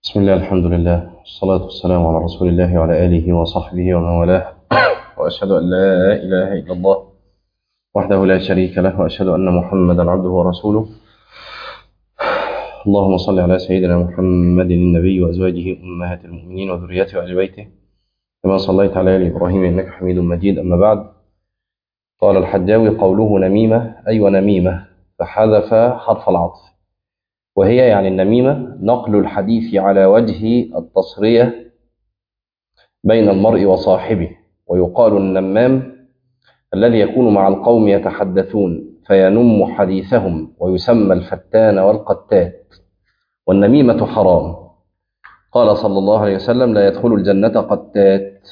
بسم الله الحمد لله والصلاة والسلام على رسول الله وعلى آله وصحبه ومن والاه وأشهد أن لا إله إلا الله وحده لا شريك له وأشهد أن محمدا عبده ورسوله اللهم صل على سيدنا محمد النبي وأزواجه أمهات المؤمنين وذريته وآل بيته كما صليت على آل إبراهيم إنك حميد مجيد أما بعد قال الحجاوي قوله نميمة أي ونميمة فحذف حرف العطف وهي يعني النميمة نقل الحديث على وجه التصرية بين المرء وصاحبه ويقال النمام الذي يكون مع القوم يتحدثون فينم حديثهم ويسمى الفتان والقتات والنميمة حرام قال صلى الله عليه وسلم لا يدخل الجنة قتات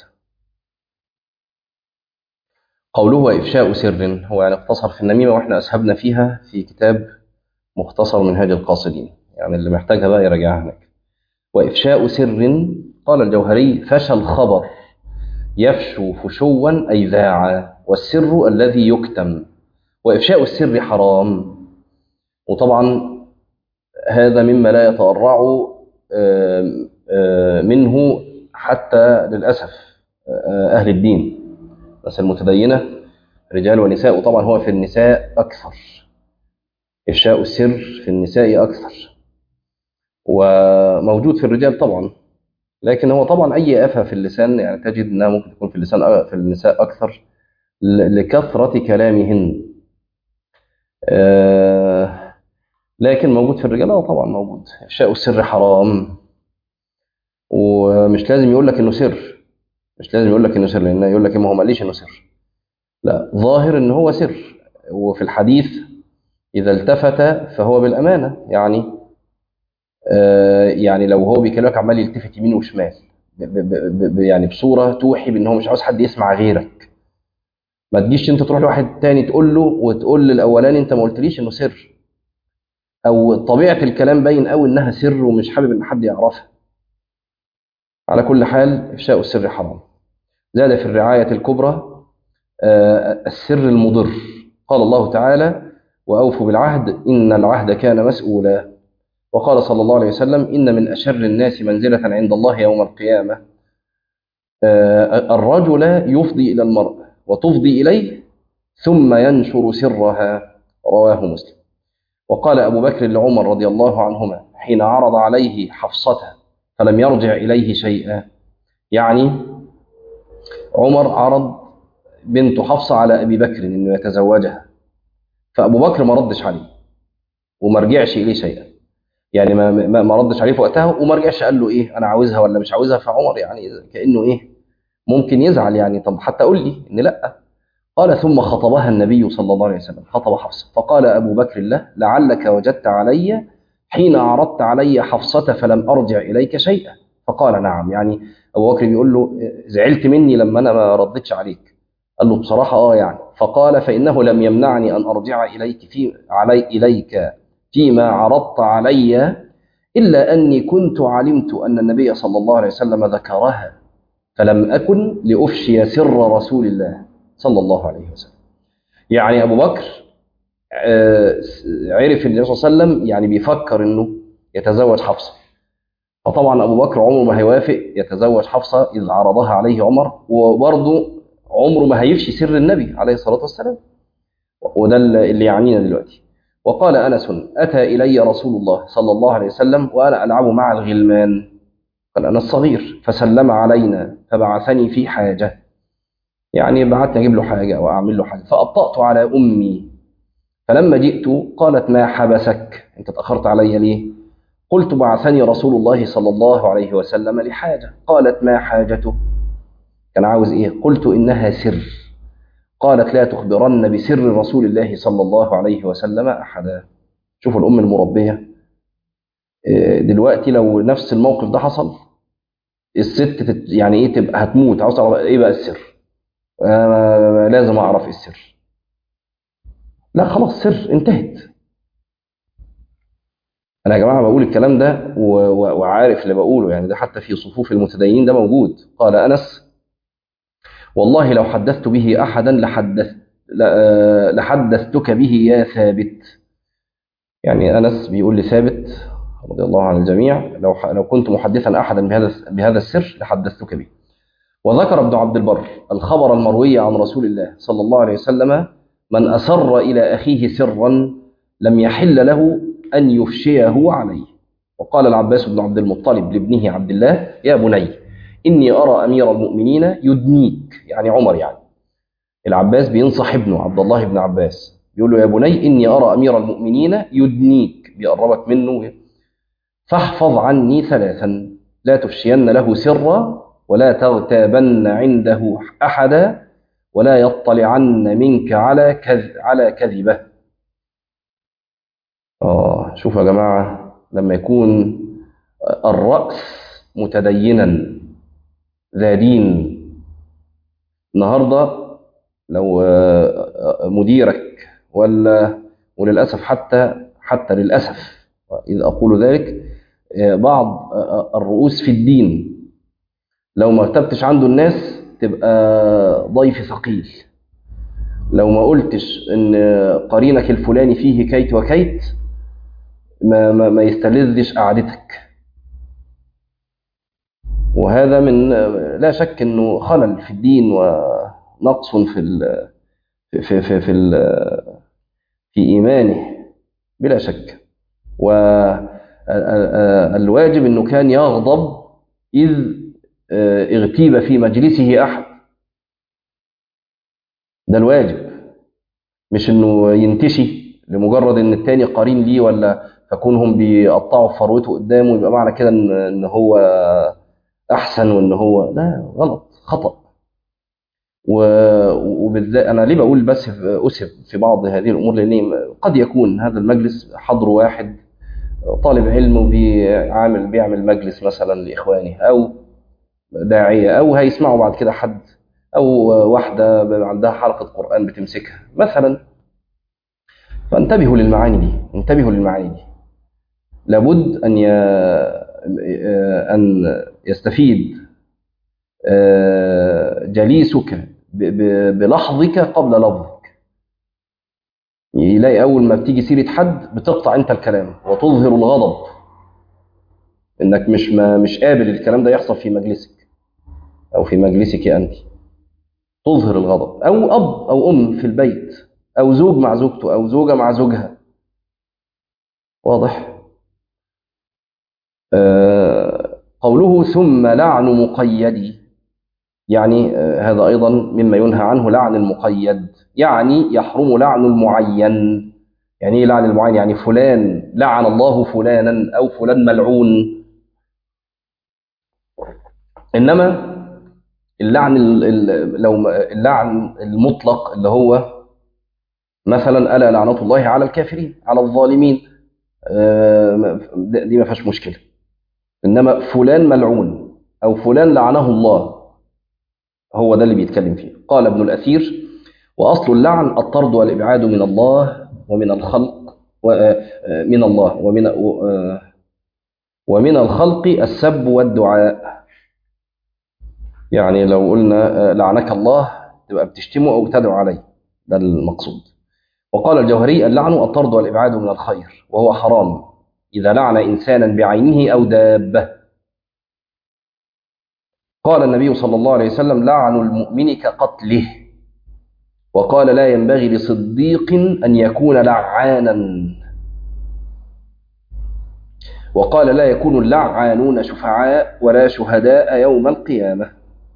قوله وإفشاء سر هو يعني اقتصر في النميمة وإحنا أسهبنا فيها في كتاب مختصر منهاج القاصدين يعني اللي محتاجها بقى يراجعها هناك وإفشاء سر قال الجوهري فشى الخبر يفشو فشوا أي ذاعا والسر الذي يكتم وإفشاء السر حرام وطبعا هذا مما لا يتأرع منه حتى للأسف أهل الدين بس المتدينة رجال ونساء وطبعا هو في النساء أكثر إفشاء السر في النساء أكثر وموجود في الرجال طبعا لكن هو طبعا أي آفة في اللسان يعني تجد أنها ممكن تكون في اللسان في النساء أكثر لكثرة كلامهن آه لكن موجود في الرجال اه طبعا موجود إفشاء السر حرام ومش لازم يقول لك إنه سر مش لازم يقول لك إنه سر لأن يقول لك ما هو ما قاليش إنه سر لا ظاهر إن هو سر وفي الحديث إذا التفت فهو بالأمانة يعني آه يعني لو هو بيكلمك عمال يلتفت يمين وشمال ب ب ب يعني بصورة توحي بأن هو مش عاوز حد يسمع غيرك ما تجيش انت تروح لواحد تاني تقول له وتقول للأولاني انت ما قلتليش انه سر أو طبيعة الكلام باين قوي انها سر ومش حابب ان حد يعرفها على كل حال إفشاء السر حرام زاد في الرعاية الكبرى آه السر المضر قال الله تعالى وأوفوا بالعهد إن العهد كان مسؤولا وقال صلى الله عليه وسلم إن من أشر الناس منزلة عند الله يوم القيامة الرجل يفضي إلى المرء وتفضي إليه ثم ينشر سرها رواه مسلم وقال أبو بكر لعمر رضي الله عنهما حين عرض عليه حفصته فلم يرجع إليه شيئا يعني عمر عرض بنت حفصة على أبي بكر أنه يتزوجها فأبو بكر ما ردش عليه وما رجعش إليه شيئا يعني ما ما ردش عليه في وقتها وما رجعش قال له إيه أنا عاوزها ولا مش عاوزها فعمر يعني كأنه إيه ممكن يزعل يعني طب حتى قول لي إن لأ قال ثم خطبها النبي صلى الله عليه وسلم خطب حفصة فقال أبو بكر له لعلك وجدت علي حين عرضت علي حفصة فلم أرجع إليك شيئا فقال نعم يعني أبو بكر بيقول له زعلت مني لما أنا ما ردتش عليك قال له بصراحة آه يعني فقال فإنه لم يمنعني أن أرجع إليك في علي إليك فيما عرضت علي إلا أني كنت علمت أن النبي صلى الله عليه وسلم ذكرها فلم أكن لأفشي سر رسول الله صلى الله عليه وسلم يعني أبو بكر عرف النبي صلى الله عليه وسلم يعني بيفكر أنه يتزوج حفصة فطبعا أبو بكر عمره ما هيوافق يتزوج حفصة إذ عرضها عليه عمر وبرضه عمره ما هيفشي سر النبي عليه الصلاة والسلام وده اللي يعنينا دلوقتي وقال أنس أتى إلي رسول الله صلى الله عليه وسلم وأنا ألعب مع الغلمان قال أنا الصغير فسلم علينا فبعثني في حاجة يعني بعثني أجيب له حاجة أو أعمل له حاجة فأبطأت على أمي فلما جئت قالت ما حبسك أنت تأخرت علي ليه قلت بعثني رسول الله صلى الله عليه وسلم لحاجة قالت ما حاجته كان عاوز إيه قلت إنها سر قالت لا تخبرن بسر رسول الله صلى الله عليه وسلم أحدا شوفوا الأم المربية دلوقتي لو نفس الموقف ده حصل الست يعني ايه تبقى هتموت عاوز تعرف ايه بقى السر آه لازم اعرف ايه السر لا خلاص سر انتهت انا يا جماعه بقول الكلام ده وعارف اللي بقوله يعني ده حتى في صفوف المتدينين ده موجود قال انس والله لو حدثت به احدا لحدث لحدثتك به يا ثابت يعني انس بيقول لثابت رضي الله عن الجميع لو لو كنت محدثا احدا بهذا بهذا السر لحدثتك به وذكر ابن عبد البر الخبر المروي عن رسول الله صلى الله عليه وسلم من اسر الى اخيه سرا لم يحل له ان يفشيه عليه وقال العباس بن عبد المطلب لابنه عبد الله يا بني اني ارى امير المؤمنين يدنيك يعني عمر يعني العباس بينصح ابنه عبد الله بن عباس يقول له يا بني اني ارى امير المؤمنين يدنيك بيقربك منه فاحفظ عني ثلاثا لا تفشين له سرا ولا تغتابن عنده احدا ولا يطلعن منك على كذ على كذبه اه شوفوا يا جماعه لما يكون الراس متدينا ذا دين النهارده لو مديرك ولا وللاسف حتى حتى للاسف اذا اقول ذلك بعض الرؤوس في الدين لو ما كتبتش عنده الناس تبقى ضيف ثقيل لو ما قلتش ان قرينك الفلاني فيه كيت وكيت ما, ما, ما يستلذش قعدتك وهذا من لا شك انه خلل في الدين ونقص في ال في في في, في, في ايمانه بلا شك والواجب انه كان يغضب اذ اغتيب في مجلسه احد ده الواجب مش انه ينتشي لمجرد ان التاني قرين ليه ولا فكونهم بيقطعوا فروته قدامه يبقى معنى كده ان ان هو احسن وان هو لا غلط خطا وبالذات انا ليه بقول بس اسف في بعض هذه الامور لان قد يكون هذا المجلس حضر واحد طالب علم وبيعمل بيعمل مجلس مثلا لاخوانه او داعيه او هيسمعوا بعد كده حد او واحده عندها حلقه قران بتمسكها مثلا فانتبهوا للمعاني دي انتبهوا للمعاني دي لابد ان ي... ان يستفيد جليسك بلحظك قبل لفظك يلاقي اول ما بتيجي سيره حد بتقطع انت الكلام وتظهر الغضب انك مش ما مش قابل الكلام ده يحصل في مجلسك او في مجلسك انت تظهر الغضب او اب او ام في البيت او زوج مع زوجته او زوجه مع زوجها واضح آه قوله ثم لعن مقيد يعني آه هذا ايضا مما ينهى عنه لعن المقيد يعني يحرم لعن المعين يعني ايه لعن المعين يعني فلان لعن الله فلانا او فلان ملعون انما اللعن لو اللعن المطلق اللي هو مثلا الا لعنه الله على الكافرين على الظالمين دي ما فيهاش مشكله انما فلان ملعون او فلان لعنه الله هو ده اللي بيتكلم فيه قال ابن الاثير واصل اللعن الطرد والابعاد من الله ومن الخلق من الله ومن ومن الخلق السب والدعاء يعني لو قلنا لعنك الله تبقى بتشتمه او تدعو عليه ده المقصود وقال الجوهري اللعن الطرد والإبعاد من الخير وهو حرام إذا لعن إنسانا بعينه أو دابة قال النبي صلى الله عليه وسلم لعن المؤمن كقتله وقال لا ينبغي لصديق أن يكون لعانا وقال لا يكون اللعانون شفعاء ولا شهداء يوم القيامة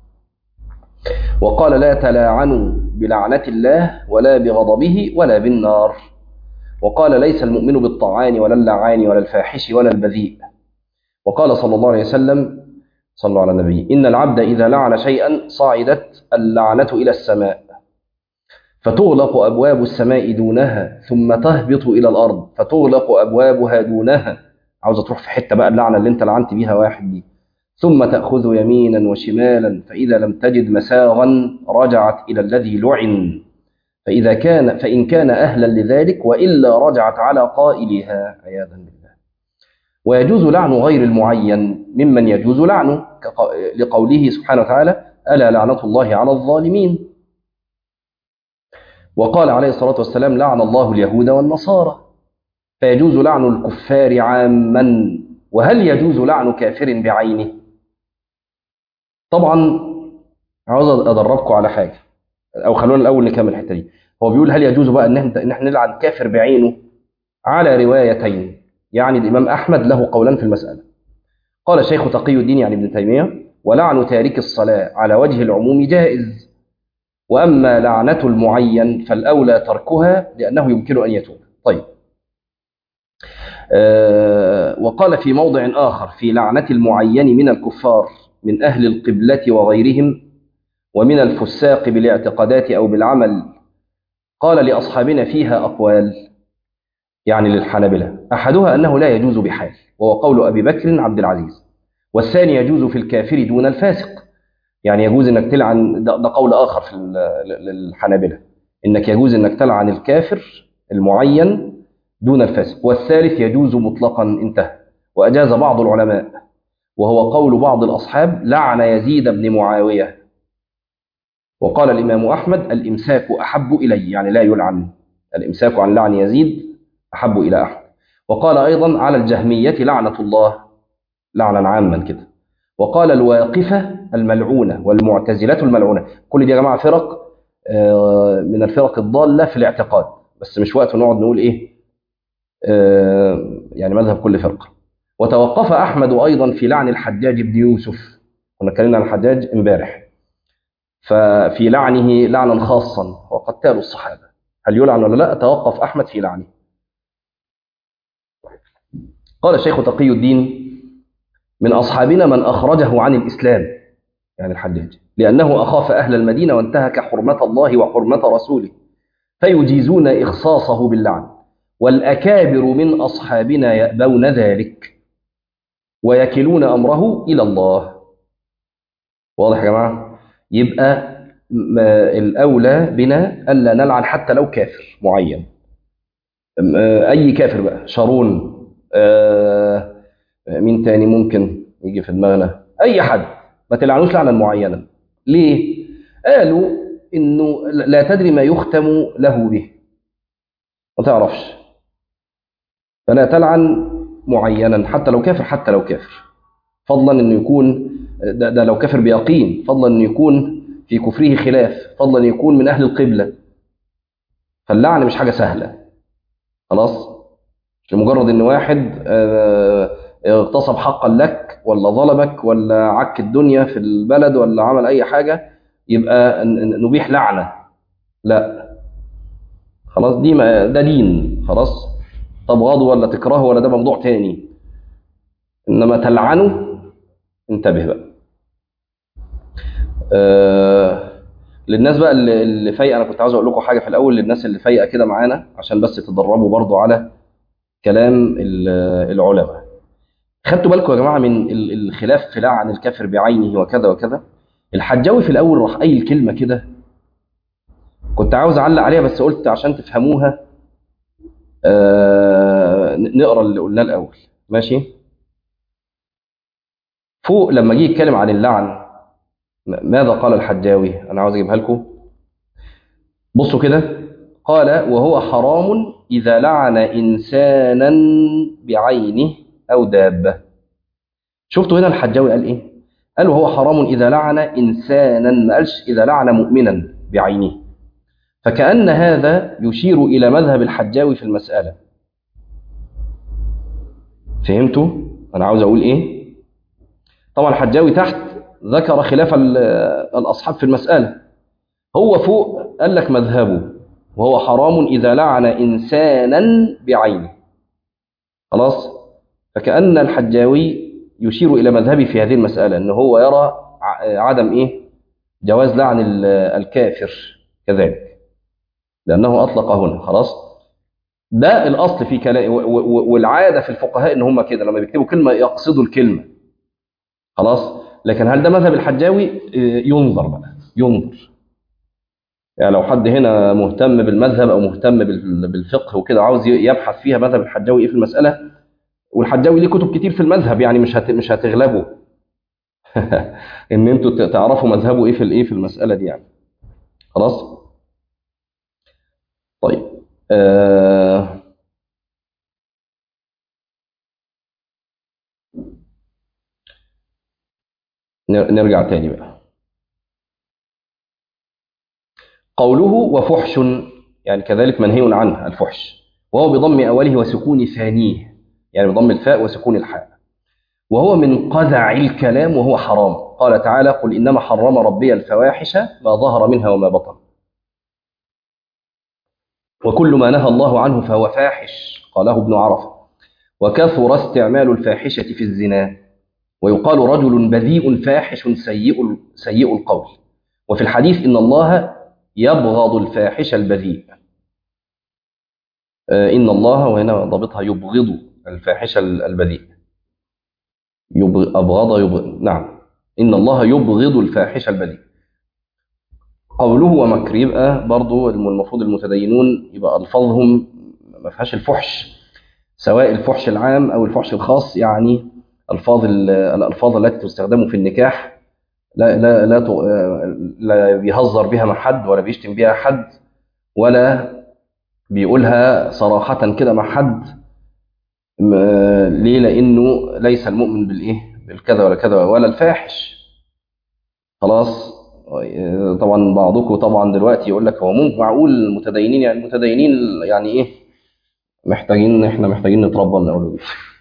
وقال لا تلاعنوا بلعنة الله ولا بغضبه ولا بالنار وقال ليس المؤمن بالطعان ولا اللعان ولا الفاحش ولا البذيء وقال صلى الله عليه وسلم صلوا على النبي إن العبد إذا لعن شيئا صعدت اللعنة إلى السماء فتغلق أبواب السماء دونها ثم تهبط إلى الأرض فتغلق أبوابها دونها عاوزة تروح في حتة بقى اللعنة اللي انت لعنت بيها واحد دي ثم تأخذ يمينا وشمالا فإذا لم تجد مساغا رجعت إلى الذي لعن فإذا كان فإن كان أهلا لذلك وإلا رجعت على قائلها عياذا بالله ويجوز لعن غير المعين ممن يجوز لعنه لقوله سبحانه وتعالى ألا لعنة الله على الظالمين وقال عليه الصلاة والسلام لعن الله اليهود والنصارى فيجوز لعن الكفار عاما وهل يجوز لعن كافر بعينه طبعا عاوز ادربكم على حاجه او خلونا الاول نكمل الحته دي هو بيقول هل يجوز بقى ان احنا ان احنا نلعن كافر بعينه على روايتين يعني الامام احمد له قولان في المساله قال الشيخ تقي الدين يعني ابن تيميه ولعن تارك الصلاه على وجه العموم جائز واما لعنه المعين فالاولى تركها لانه يمكن ان يتوب طيب آه وقال في موضع اخر في لعنه المعين من الكفار من اهل القبله وغيرهم ومن الفساق بالاعتقادات او بالعمل قال لاصحابنا فيها اقوال يعني للحنابلة أحدها أنه لا يجوز بحال وهو قول أبي بكر عبد العزيز والثاني يجوز في الكافر دون الفاسق يعني يجوز أنك تلعن ده, ده قول آخر في للحنابلة أنك يجوز أنك تلعن الكافر المعين دون الفاسق والثالث يجوز مطلقا انتهى وأجاز بعض العلماء وهو قول بعض الأصحاب لعن يزيد بن معاوية وقال الإمام أحمد الإمساك أحب إلي يعني لا يلعن الإمساك عن لعن يزيد أحب إلى أحمد وقال أيضا على الجهمية لعنة الله لعنا عاما كده وقال الواقفة الملعونة والمعتزلة الملعونة كل دي يا جماعة فرق من الفرق الضالة في الاعتقاد بس مش وقت نقعد نقول إيه يعني مذهب كل فرقة وتوقف أحمد أيضا في لعن الحجاج بن يوسف كنا اتكلمنا عن الحجاج امبارح ففي لعنه لعنا خاصا وقتال الصحابة هل يلعن ولا لا توقف أحمد في لعنه قال الشيخ تقي الدين من أصحابنا من أخرجه عن الإسلام يعني الحجاج لأنه أخاف أهل المدينة وانتهك حرمة الله وحرمة رسوله فيجيزون إخصاصه باللعن والأكابر من أصحابنا يأبون ذلك ويكلون أمره إلى الله واضح يا جماعة يبقى الأولى بنا ألا نلعن حتى لو كافر معين أي كافر بقى شارون آه مين تاني ممكن يجي في دماغنا اي حد ما تلعنوش لعنا معينا ليه قالوا انه لا تدري ما يختم له به ما تعرفش فلا تلعن معينا حتى لو كافر حتى لو كافر فضلا انه يكون ده, ده لو كافر بيقين فضلا انه يكون في كفره خلاف فضلا انه يكون من اهل القبله فاللعن مش حاجه سهله خلاص مش مجرد ان واحد اغتصب حقا لك ولا ظلمك ولا عك الدنيا في البلد ولا عمل اي حاجة يبقى نبيح لعنة لا خلاص دي ده دين خلاص تبغضه ولا تكرهه ولا ده موضوع تاني انما تلعنه انتبه بقى آه للناس بقى اللي فايقه انا كنت عاوز اقول لكم حاجه في الاول للناس اللي فايقه كده معانا عشان بس تدربوا برضو على كلام العلماء خدتوا بالكم يا جماعه من الخلاف في لعن الكافر بعينه وكذا وكذا الحجاوي في الاول راح قايل كلمه كده كنت عاوز اعلق عليها بس قلت عشان تفهموها آه نقرا اللي قلناه الاول ماشي فوق لما جه يتكلم عن اللعن ماذا قال الحجاوي انا عاوز اجيبها لكم بصوا كده قال وهو حرام إذا لعن إنسانا بعينه أو دابة شفتوا هنا الحجاوي قال إيه قال وهو حرام إذا لعن إنسانا ما قالش إذا لعن مؤمنا بعينه فكأن هذا يشير إلى مذهب الحجاوي في المسألة فهمتوا أنا عاوز أقول إيه طبعا الحجاوي تحت ذكر خلاف الأصحاب في المسألة هو فوق قال لك مذهبه وهو حرام إذا لعن إنسانا بعينه خلاص فكأن الحجاوي يشير إلى مذهبي في هذه المسألة أنه هو يرى عدم إيه جواز لعن الكافر كذلك لأنه أطلق هنا خلاص ده الأصل في كلام والعادة في الفقهاء إن هم كده لما بيكتبوا كلمة يقصدوا الكلمة خلاص لكن هل ده مذهب الحجاوي ينظر بقى ينظر يعني لو حد هنا مهتم بالمذهب او مهتم بالفقه وكده عاوز يبحث فيها مذهب الحجاوي ايه في المساله والحجاوي ليه كتب كتير في المذهب يعني مش هت... مش هتغلبوا ان انتوا تعرفوا مذهبه ايه في الايه في المساله دي يعني خلاص طيب آه نرجع تاني بقى قوله وفحش يعني كذلك منهي عنه الفحش وهو بضم أوله وسكون ثانيه يعني بضم الفاء وسكون الحاء وهو من قذع الكلام وهو حرام قال تعالى قل إنما حرم ربي الفواحش ما ظهر منها وما بطن وكل ما نهى الله عنه فهو فاحش قاله ابن عرفة وكثر استعمال الفاحشة في الزنا ويقال رجل بذيء فاحش سيء سيء القول وفي الحديث إن الله يبغض الفاحش البذيء إن الله وهنا ضابطها يبغض الفاحش البذيء أبغض يبغض نعم إن الله يبغض الفاحش البذيء قوله ومكر يبقى برضو المفروض المتدينون يبقى ألفاظهم ما فيهاش الفحش سواء الفحش العام أو الفحش الخاص يعني ألفاظ الألفاظ التي تستخدم في النكاح لا لا لا لا بيهزر بها مع حد ولا بيشتم بها حد ولا بيقولها صراحة كده مع حد ليه لأنه ليس المؤمن بالإيه بالكذا ولا كذا ولا الفاحش خلاص طبعا بعضكم طبعا دلوقتي يقول لك هو ممكن معقول المتدينين يعني المتدينين يعني ايه محتاجين احنا محتاجين نتربى من اول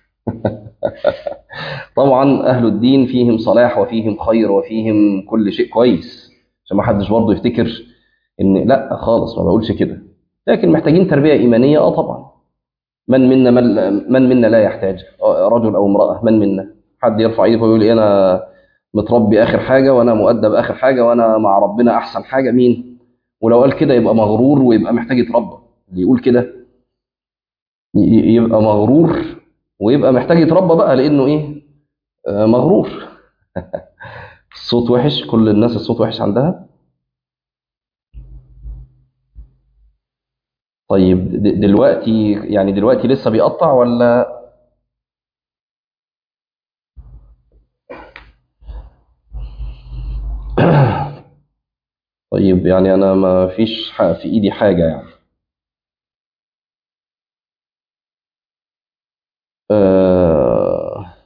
طبعا اهل الدين فيهم صلاح وفيهم خير وفيهم كل شيء كويس عشان ما حدش برضه يفتكر ان لا خالص ما بقولش كده لكن محتاجين تربيه ايمانيه اه طبعا من منا من منا لا يحتاج رجل او امراه من منا حد يرفع ايده ويقول ايه انا متربي اخر حاجه وانا مؤدب اخر حاجه وانا مع ربنا احسن حاجه مين ولو قال كده يبقى مغرور ويبقى محتاج يتربى اللي يقول كده يبقى مغرور ويبقى محتاج يتربى بقى لانه ايه آه مغرور الصوت وحش كل الناس الصوت وحش عندها طيب دلوقتي يعني دلوقتي لسه بيقطع ولا طيب يعني انا ما فيش في ايدي حاجه يعني آه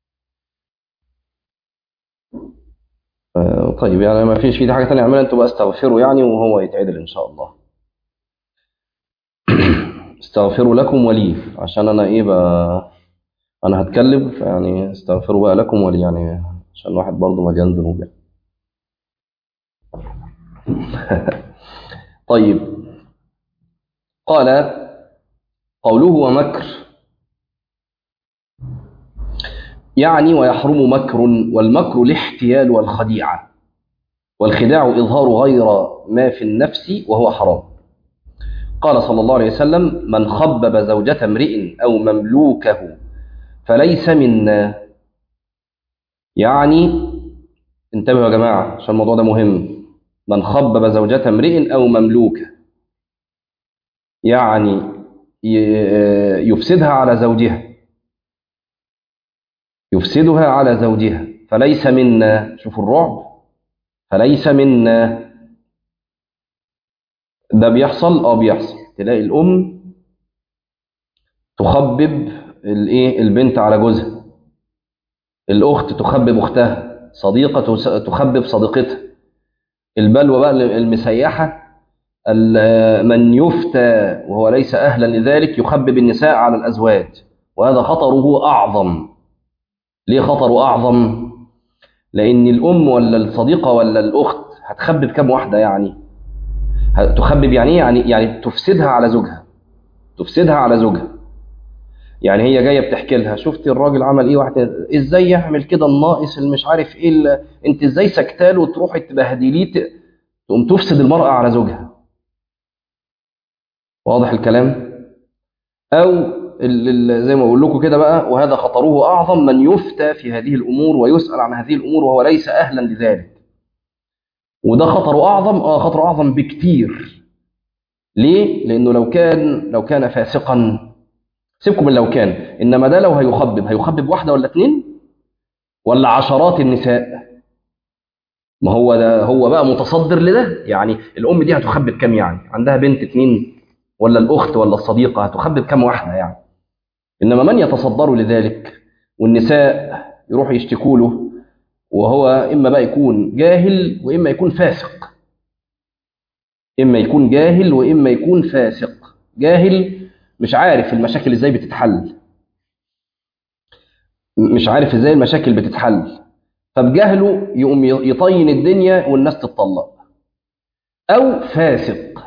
آه طيب يعني ما فيش في ايدي حاجه ثانيه اعملها انتوا بقى استغفروا يعني وهو يتعدل ان شاء الله استغفروا لكم ولي عشان انا ايه بقى انا هتكلم يعني استغفروا بقى لكم ولي يعني عشان الواحد برضه مليان ذنوب يعني. طيب قال قوله ومكر يعني ويحرم مكر والمكر الاحتيال والخديعة والخداع إظهار غير ما في النفس وهو حرام قال صلى الله عليه وسلم من خبب زوجة امرئ أو مملوكه فليس منا يعني انتبهوا يا جماعة عشان الموضوع ده مهم من خبب زوجة امرئ أو مملوكه يعني يفسدها على زوجها يفسدها على زوجها فليس منا شوفوا الرعب فليس منا ده بيحصل اه بيحصل تلاقي الام تخبب الايه البنت على جوزها الاخت تخبب اختها صديقه تخبب صديقتها البلوى بقى المسيحه من يفتى وهو ليس اهلا لذلك يخبب النساء على الازواج وهذا خطره اعظم ليه خطره اعظم لان الام ولا الصديقه ولا الاخت هتخبب كم واحده يعني تخبب يعني ايه يعني يعني تفسدها على زوجها تفسدها على زوجها يعني هي جايه بتحكي لها شفتي الراجل عمل ايه واحده ازاي يعمل كده الناقص اللي مش عارف ايه اللي انت ازاي سكتاله وتروحي تبهدليه تقوم تفسد المراه على زوجها واضح الكلام او زي ما بقول لكم كده بقى وهذا خطره اعظم من يفتى في هذه الامور ويسال عن هذه الامور وهو ليس اهلا لذلك وده خطره اعظم اه خطره اعظم بكتير ليه لانه لو كان لو كان فاسقا سيبكم من لو كان انما ده لو هيخبب هيخبب واحده ولا اتنين ولا عشرات النساء ما هو ده هو بقى متصدر لده يعني الام دي هتخبب كام يعني عندها بنت اتنين ولا الاخت ولا الصديقه هتخبب كام واحده يعني انما من يتصدر لذلك والنساء يروحوا يشتكوا له وهو إما بقى يكون جاهل وإما يكون فاسق إما يكون جاهل وإما يكون فاسق جاهل مش عارف المشاكل إزاي بتتحل مش عارف إزاي المشاكل بتتحل فبجهله يقوم يطين الدنيا والناس تتطلق أو فاسق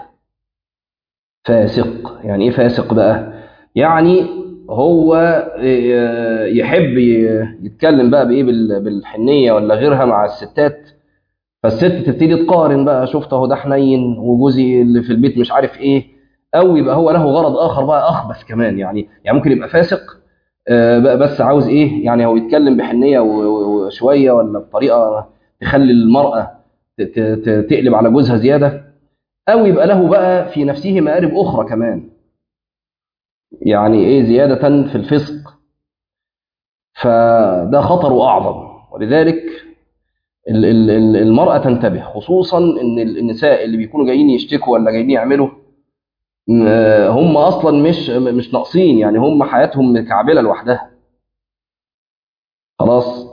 فاسق يعني إيه فاسق بقى يعني هو يحب يتكلم بقى بايه بالحنيه ولا غيرها مع الستات فالست تبتدي تقارن بقى شفت اهو ده حنين وجوزي اللي في البيت مش عارف ايه او يبقى هو له غرض اخر بقى اخبث كمان يعني يعني ممكن يبقى فاسق بس عاوز ايه يعني هو يتكلم بحنيه وشويه ولا بطريقه تخلي المراه تقلب على جوزها زياده او يبقى له بقى في نفسه مآرب اخرى كمان يعني ايه زيادة في الفسق فده خطر أعظم ولذلك المرأة تنتبه خصوصا ان النساء اللي بيكونوا جايين يشتكوا ولا جايين يعملوا هم اصلا مش مش ناقصين يعني هم حياتهم مكعبله لوحدها خلاص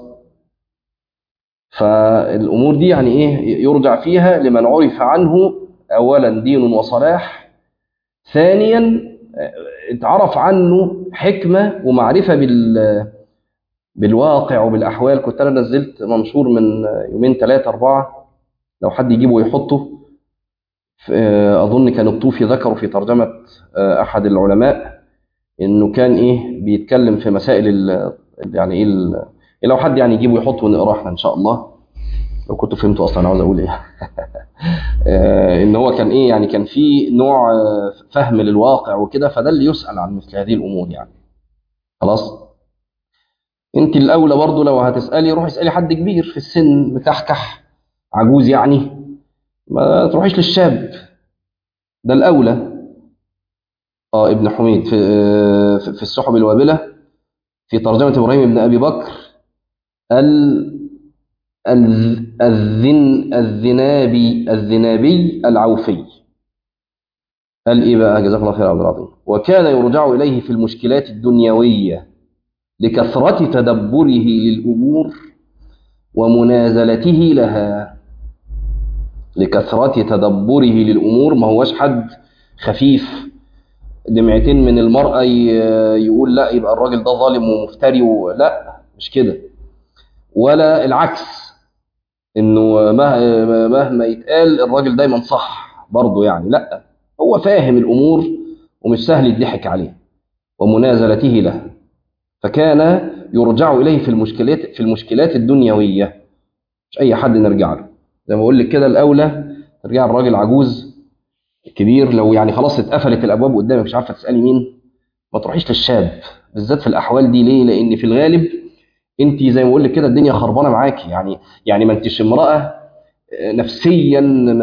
فالامور دي يعني ايه يرجع فيها لمن عرف عنه اولا دين وصلاح ثانيا اتعرف عنه حكمة ومعرفة بال بالواقع وبالأحوال كنت أنا نزلت منشور من يومين ثلاثة أربعة لو حد يجيبه ويحطه أظن كان الطوفي ذكره في ترجمة أحد العلماء إنه كان إيه بيتكلم في مسائل ال يعني إيه لو حد يعني يجيبه ويحطه ونقراه احنا إن شاء الله لو كنتوا فهمتوا أصلا عاوز أقول إيه ان هو كان ايه يعني كان في نوع فهم للواقع وكده فده اللي يسأل عن مثل هذه الامور يعني خلاص انت الاولى برضو لو هتسالي روحي اسالي حد كبير في السن مكحكح عجوز يعني ما تروحيش للشاب ده الاولى اه ابن حميد في في السحب الوابله في ترجمه ابراهيم بن ابي بكر ال الذن الذنابي الذنابي العوفي قال ايه بقى جزاك الله خير عبد العظيم وكان يرجع اليه في المشكلات الدنيويه لكثره تدبره للامور ومنازلته لها لكثره تدبره للامور ما هوش حد خفيف دمعتين من المرأة يقول لا يبقى الراجل ده ظالم ومفتري لا مش كده ولا العكس انه مهما يتقال الراجل دايما صح برضه يعني لا هو فاهم الامور ومش سهل يضحك عليه ومنازلته له فكان يرجع اليه في المشكلات في المشكلات الدنيويه مش اي حد نرجع له زي ما بقول لك كده الاولى ترجع الراجل عجوز كبير لو يعني خلاص اتقفلت الابواب قدامك مش عارفه تسالي مين ما تروحيش للشاب بالذات في الاحوال دي ليه لان في الغالب انت زي ما بقول لك كده الدنيا خربانه معاكي يعني يعني ما انتش امراه نفسيا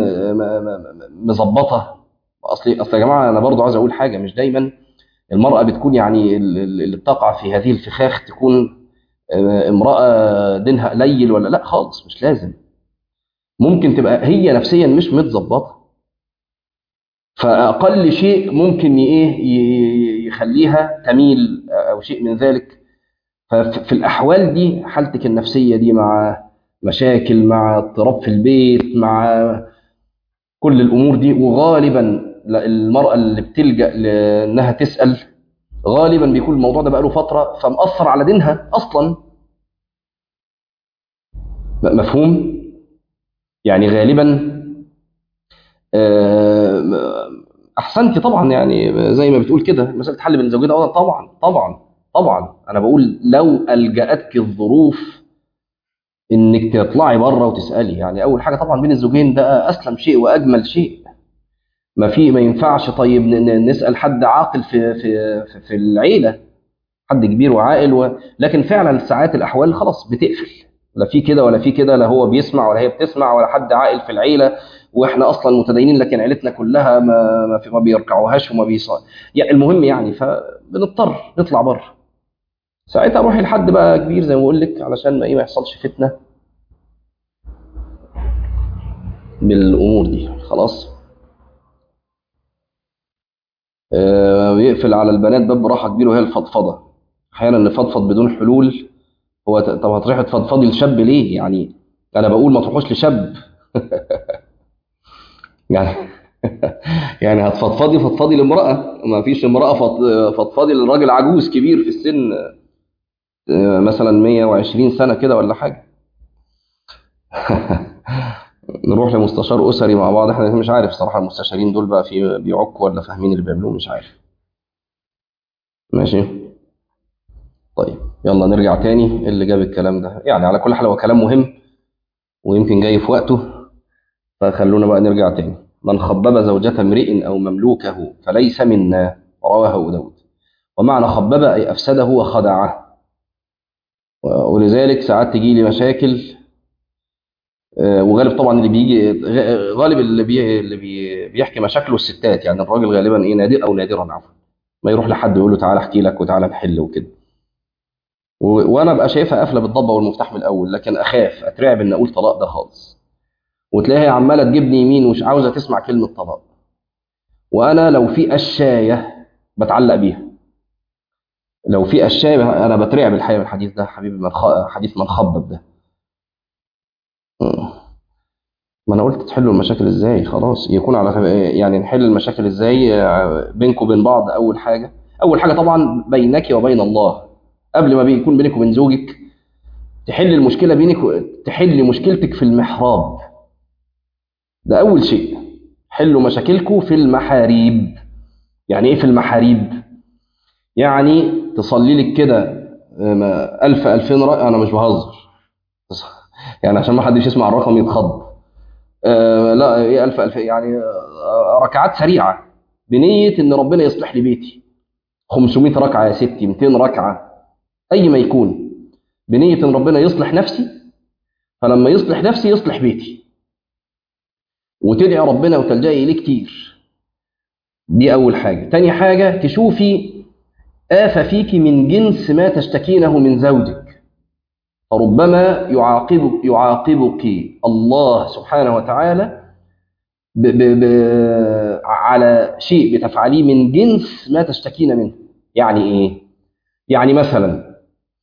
مظبطه اصل اصل يا جماعه انا برضو عايز اقول حاجه مش دايما المراه بتكون يعني اللي بتقع في هذه الفخاخ تكون امراه دينها قليل ولا لا خالص مش لازم ممكن تبقى هي نفسيا مش متظبطه فاقل شيء ممكن ايه يخليها تميل او شيء من ذلك ففي الأحوال دي حالتك النفسية دي مع مشاكل مع اضطراب في البيت مع كل الأمور دي وغالبا المرأة اللي بتلجأ لأنها تسأل غالبا بيكون الموضوع ده بقاله فترة فمأثر على دينها أصلا مفهوم؟ يعني غالبا أحسنتي طبعا يعني زي ما بتقول كده مسألة حل بين زوجين طبعا طبعا طبعا انا بقول لو الجاتك الظروف انك تطلعي بره وتسالي يعني اول حاجه طبعا بين الزوجين ده اسلم شيء واجمل شيء ما في ما ينفعش طيب نسال حد عاقل في في في, في العيله حد كبير وعاقل و... لكن فعلا ساعات الاحوال خلاص بتقفل لا في كده ولا في كده لا هو بيسمع ولا هي بتسمع ولا حد عاقل في العيله واحنا اصلا متدينين لكن عيلتنا كلها ما ما, في ما بيركعوهاش وما بيص يعني المهم يعني فبنضطر نطلع بره ساعتها روحي لحد بقى كبير زي ما بقول لك علشان ما ايه ما يحصلش فتنه بالامور دي خلاص آه بيقفل على البنات باب راحه كبير وهي الفضفضه احيانا نفضفض بدون حلول هو ت- طب هتروح تفضفضي لشاب ليه يعني انا بقول ما تروحوش لشاب يعني يعني هتفضفضي فضفضي لامراه ما فيش امراه فض- فضفضي لراجل عجوز كبير في السن آه، مثلا 120 سنه كده ولا حاجه نروح لمستشار اسري مع بعض احنا مش عارف صراحه المستشارين دول بقى في بيعكوا ولا فاهمين اللي بيعملوه مش عارف ماشي طيب يلا نرجع تاني إيه اللي جاب الكلام ده يعني على كل حال هو كلام مهم ويمكن جاي في وقته فخلونا بقى نرجع تاني من خبب زوجة امرئ أو مملوكه فليس منا رواه أبو داود ومعنى خبب أي أفسده وخدعه ولذلك ساعات تجي لي مشاكل آه، وغالب طبعا اللي بيجي غ- غالب اللي بي اللي بي بيحكي مشاكله الستات يعني الراجل غالبا ايه نادر او نادرا عفوا ما يروح لحد يقول له تعالى احكي لك وتعالى نحل وكده و- وانا ابقى شايفها قافله بالضبه والمفتاح من الاول لكن اخاف اترعب ان اقول طلاق ده خالص وتلاقيها عماله تجيبني يمين ومش عاوزه تسمع كلمه طلاق وانا لو في قشايه بتعلق بيها لو في قشايه انا بترعب الحقيقه من الحديث ده حبيبي من خ... حديث من خبب ده مم. ما انا قلت تحلوا المشاكل ازاي خلاص يكون على يعني نحل المشاكل ازاي آه، بينكم وبين بعض اول حاجه اول حاجه طبعا بينك وبين الله قبل ما بيكون بينك وبين زوجك تحل المشكله بينك و- تحل مشكلتك في المحراب ده اول شيء حلوا مشاكلكم في المحاريب يعني ايه في المحاريب يعني تصلي لك كده آه، ما- ألف ألفين رأي أنا مش بهزر يعني عشان ما حدش يسمع الرقم يتخض آه، لا ايه ألف ألف يعني آه، ركعات سريعة بنية إن ربنا يصلح لي بيتي 500 ركعة يا ستي 200 ركعة أي ما يكون بنية إن ربنا يصلح نفسي فلما يصلح نفسي يصلح بيتي وتدعي ربنا وتلجئي إليه كتير دي أول حاجة تاني حاجة تشوفي آفة فيك من جنس ما تشتكينه من زوجك فربما يعاقبك يعاقبك الله سبحانه وتعالى ب ب ب على شيء بتفعليه من جنس ما تشتكين منه يعني ايه يعني مثلا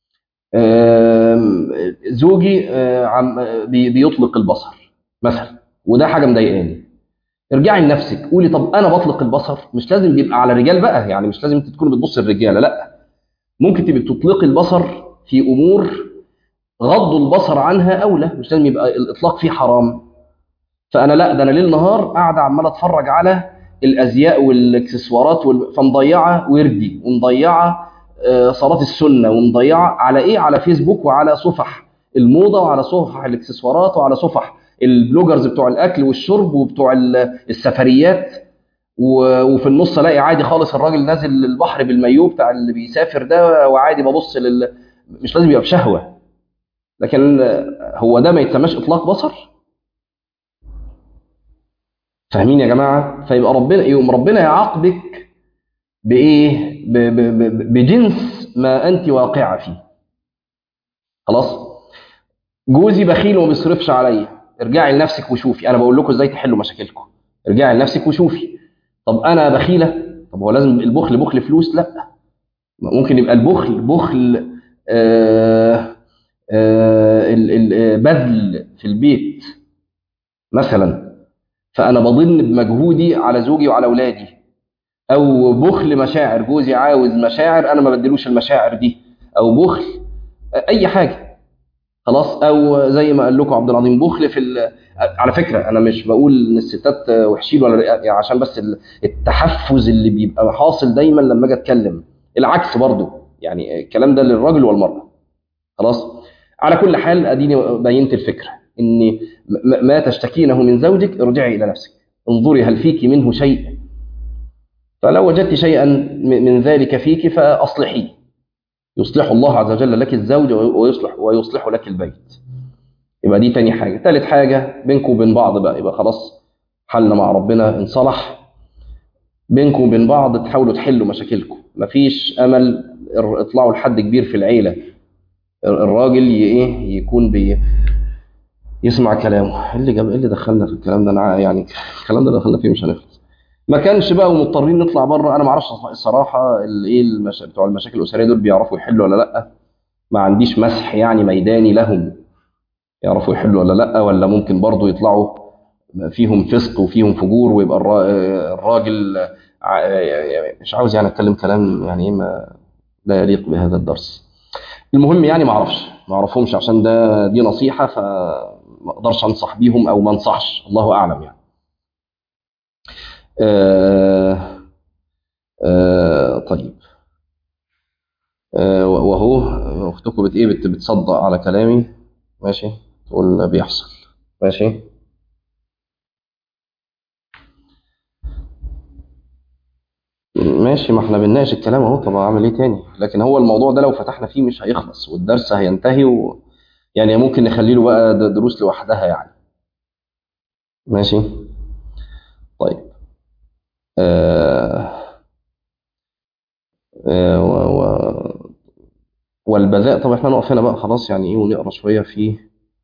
آم، زوجي آه، عم بي- بيطلق البصر مثلا وده حاجه مضايقاني ارجعي لنفسك قولي طب انا بطلق البصر مش لازم بيبقى على الرجال بقى يعني مش لازم انت تكوني بتبص للرجاله لا ممكن تبقي بتطلقي البصر في امور غض البصر عنها اولى مش لازم يبقى الاطلاق فيه حرام فانا لا ده انا ليل نهار قاعده عمال اتفرج على الازياء والاكسسوارات وال... فمضيعه وردي ومضيعه آه، صلاه السنه ومضيعه على ايه على فيسبوك وعلى صفح الموضه وعلى صفح الاكسسوارات وعلى صفح البلوجرز بتوع الاكل والشرب وبتوع ال- السفريات و- وفي النص الاقي عادي خالص الراجل نازل البحر بالمايو بتاع اللي بيسافر ده وعادي ببص لل مش لازم يبقى بشهوه لكن آه، هو ده ما يتسماش اطلاق بصر فاهمين يا جماعه فيبقى ربنا يقوم ربنا يعاقبك بايه ب- ب- ب- بجنس ما انت واقعه فيه خلاص جوزي بخيل وما بيصرفش عليا ارجعي لنفسك وشوفي انا بقول لكم ازاي تحلوا مشاكلكم ارجعي لنفسك وشوفي طب انا بخيله طب هو لازم البخل بخل فلوس لا ممكن يبقى البخل بخل آه آه ال- ال- آه، بذل في البيت مثلا فانا بضن بمجهودي على زوجي وعلى اولادي او بخل مشاعر جوزي عاوز مشاعر انا ما بدلوش المشاعر دي او بخل اي حاجه خلاص او زي ما قال لكم عبد العظيم بخل في ال- على فكره انا مش بقول ان الستات وحشين ولا يعني عشان بس ال- التحفز اللي بيبقى حاصل دايما لما اجي اتكلم العكس برضو يعني الكلام ده للرجل والمراه خلاص على كل حال اديني بينت الفكره ان م- ما تشتكينه من زوجك ارجعي الى نفسك انظري هل فيك منه شيء فلو وجدت شيئا م- من ذلك فيك فاصلحيه يصلح الله عز وجل لك الزوج ويصلح ويصلح لك البيت يبقى دي تاني حاجه تالت حاجه بينكم وبين بعض بقى يبقى خلاص حلنا مع ربنا انصلح بينكم وبين بعض تحاولوا تحلوا مشاكلكم مفيش امل ار- اطلعوا لحد كبير في العيله ال- الراجل ي- ايه يكون بي يسمع كلامه إيه اللي جاب إيه اللي دخلنا في الكلام ده انا ع- يعني الكلام ده اللي دخلنا فيه مش هنخلص ما كانش بقى ومضطرين نطلع بره انا ما اعرفش الصراحه ال- ايه المشا... بتوع المشاكل الاسريه دول بيعرفوا يحلوا ولا لا ما عنديش مسح يعني ميداني لهم يعرفوا يحلوا ولا لا ولا ممكن برضو يطلعوا فيهم فسق وفيهم فجور ويبقى الرا- الراجل ع- مش عاوز يعني اتكلم كلام يعني إيه ما لا يليق بهذا الدرس المهم يعني ما اعرفش ما اعرفهمش عشان ده دي نصيحه فما اقدرش انصح بيهم او ما انصحش الله اعلم يعني آه آه طيب آه وهو اختكم بت ايه بت- بتصدق على كلامي ماشي تقول بيحصل ماشي ماشي ما احنا بنناقش الكلام اهو طب اعمل ايه تاني لكن هو الموضوع ده لو فتحنا فيه مش هيخلص والدرس هينتهي و... يعني ممكن نخلي له بقى د- دروس لوحدها يعني ماشي طيب آه... آه... و... و... والبذاء طب احنا نقف هنا بقى خلاص يعني ايه ونقرا شويه في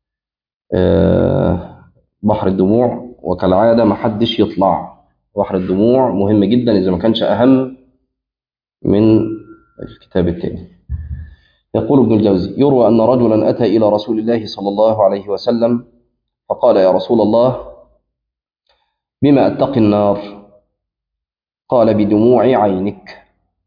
آه... بحر الدموع وكالعاده ما حدش يطلع بحر الدموع مهم جدا اذا ما كانش اهم من الكتاب التاني يقول ابن الجوزي يروى أن رجلا أتى إلى رسول الله صلى الله عليه وسلم فقال يا رسول الله بما أتقي النار قال بدموع عينك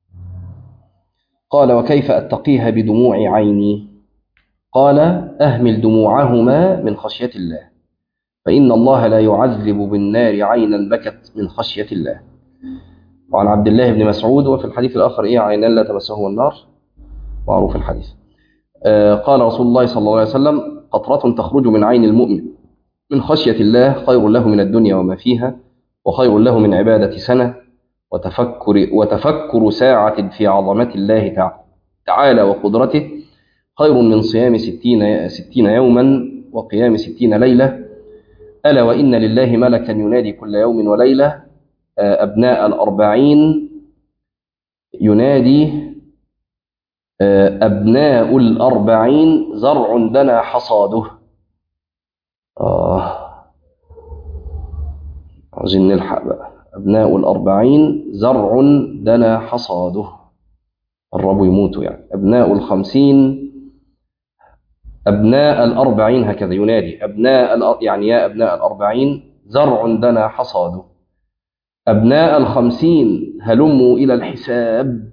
قال وكيف أتقيها بدموع عيني قال أهمل دموعهما من خشية الله فإن الله لا يعذب بالنار عينا بكت من خشية الله وعن عبد الله بن مسعود وفي الحديث الآخر إيه عينان لا تمسهما النار معروف الحديث آه، قال رسول الله صلى الله عليه وسلم قطرة تخرج من عين المؤمن من خشية الله خير له من الدنيا وما فيها وخير له من عبادة سنة وتفكر, وتفكر ساعة في عظمة الله تع- تعالى وقدرته خير من صيام ستين, ستين يوما وقيام ستين ليلة ألا وإن لله ملكا ينادي كل يوم وليلة آه، أبناء الأربعين ينادي آه، أبناء الأربعين زرع دنا حصاده آه عاوزين نلحق بقى أبناء الأربعين زرع دنا حصاده قربوا يموتوا يعني أبناء الخمسين أبناء الأربعين هكذا ينادي أبناء الأر... يعني يا أبناء الأربعين زرع دنا حصاده أبناء الخمسين هلموا إلى الحساب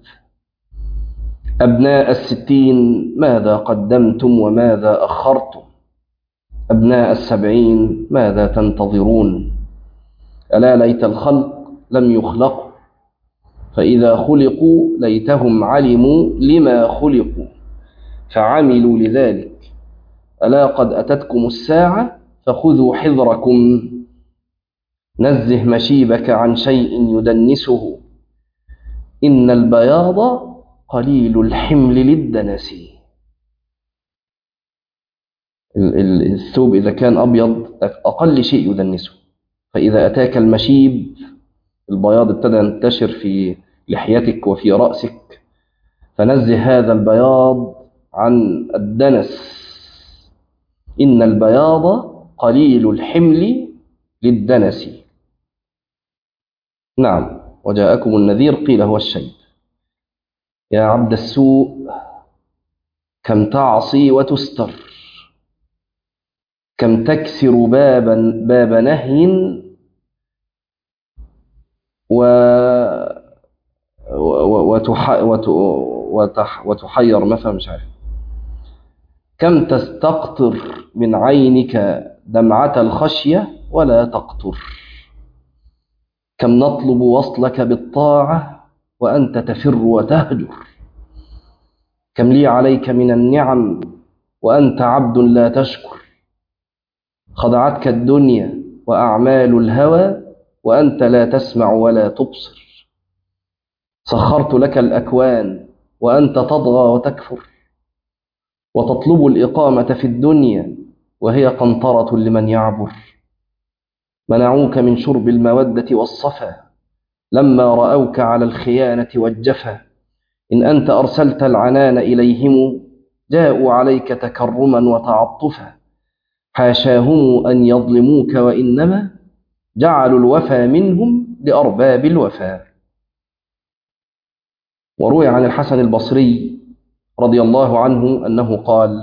أبناء الستين ماذا قدمتم وماذا أخرتم أبناء السبعين ماذا تنتظرون ألا ليت الخلق لم يخلقوا فإذا خلقوا ليتهم علموا لما خلقوا فعملوا لذلك ألا قد أتتكم الساعة فخذوا حذركم نزه مشيبك عن شيء يدنسه إن البياض قليل الحمل للدنس ال- ال- الثوب إذا كان أبيض أقل شيء يدنسه فإذا أتاك المشيب البياض ابتدى ينتشر في لحيتك وفي رأسك فنزه هذا البياض عن الدنس إن البياض قليل الحمل للدنس نعم وجاءكم النذير قيل هو الشيب يا عبد السوء كم تعصي وتستر كم تكسر بابا باب نهي و و- وتح... وت... وتح... وتحير مثلا مش عارف كم تستقطر من عينك دمعة الخشية ولا تقطر كم نطلب وصلك بالطاعة وأنت تفر وتهجر كم لي عليك من النعم وأنت عبد لا تشكر خدعتك الدنيا وأعمال الهوى وأنت لا تسمع ولا تبصر سخرت لك الأكوان وأنت تطغى وتكفر وتطلب الإقامة في الدنيا وهي قنطرة لمن يعبر منعوك من شرب المودة والصفا لما رأوك على الخيانة والجفا إن أنت أرسلت العنان إليهم جاءوا عليك تكرما وتعطفا حاشاهم أن يظلموك وإنما جعلوا الوفى منهم لأرباب الوفا وروي عن الحسن البصري رضي الله عنه أنه قال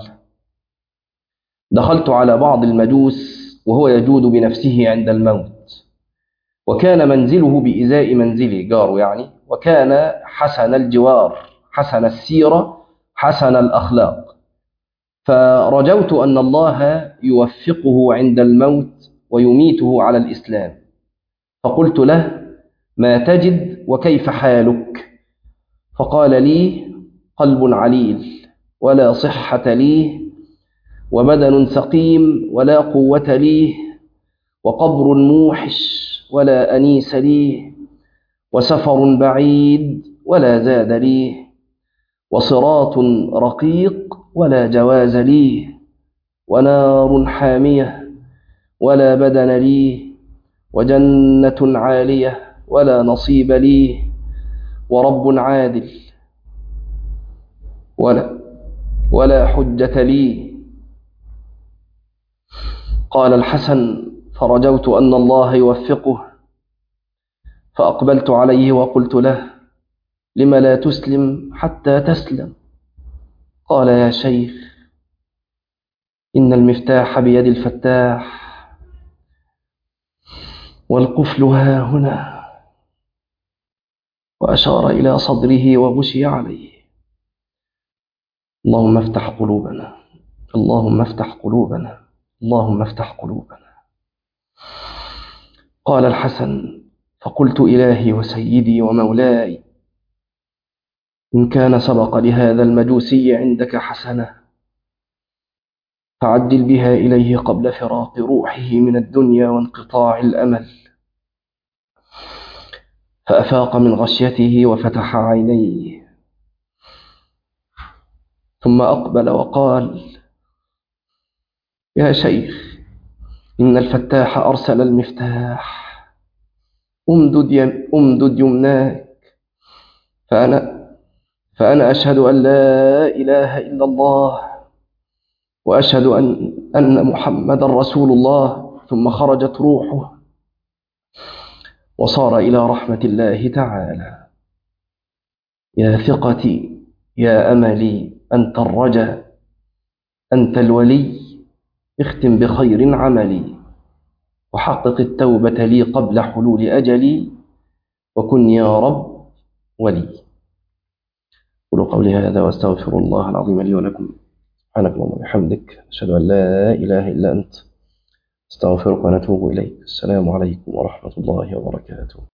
دخلت على بعض المجوس وهو يجود بنفسه عند الموت وكان منزله بإزاء منزلي جاره يعني وكان حسن الجوار حسن السيرة حسن الأخلاق فرجوت أن الله يوفقه عند الموت ويميته على الإسلام فقلت له ما تجد وكيف حالك فقال لي قلب عليل ولا صحة لي وبدن سقيم ولا قوة لي وقبر موحش ولا أنيس لي وسفر بعيد ولا زاد لي وصراط رقيق ولا جواز لي ونار حامية ولا بدن لي وجنة عالية ولا نصيب لي ورب عادل ولا ولا حجة لي قال الحسن فرجوت أن الله يوفقه فأقبلت عليه وقلت له لم لا تسلم حتى تسلم قال يا شيخ إن المفتاح بيد الفتاح والقفل ها هنا وأشار إلى صدره وغشي عليه اللهم افتح قلوبنا اللهم افتح قلوبنا اللهم افتح قلوبنا قال الحسن فقلت إلهي وسيدي ومولاي إن كان سبق لهذا المجوسي عندك حسنة فعدل بها إليه قبل فراق روحه من الدنيا وانقطاع الأمل فأفاق من غشيته وفتح عينيه ثم أقبل وقال يا شيخ إن الفتاح أرسل المفتاح أمدد, يم أمدد يمناك فأنا فأنا أشهد أن لا إله إلا الله وأشهد أن أن محمد رسول الله ثم خرجت روحه وصار إلى رحمة الله تعالى يا ثقتي يا أملي أنت الرجا أنت الولي اختم بخير عملي وحقق التوبة لي قبل حلول أجلي وكن يا رب ولي قولوا قولي هذا واستغفر الله العظيم لي ولكم سبحانك اللهم وبحمدك أشهد أن لا إله إلا أنت استغفرك ونتوب إليك السلام عليكم ورحمة الله وبركاته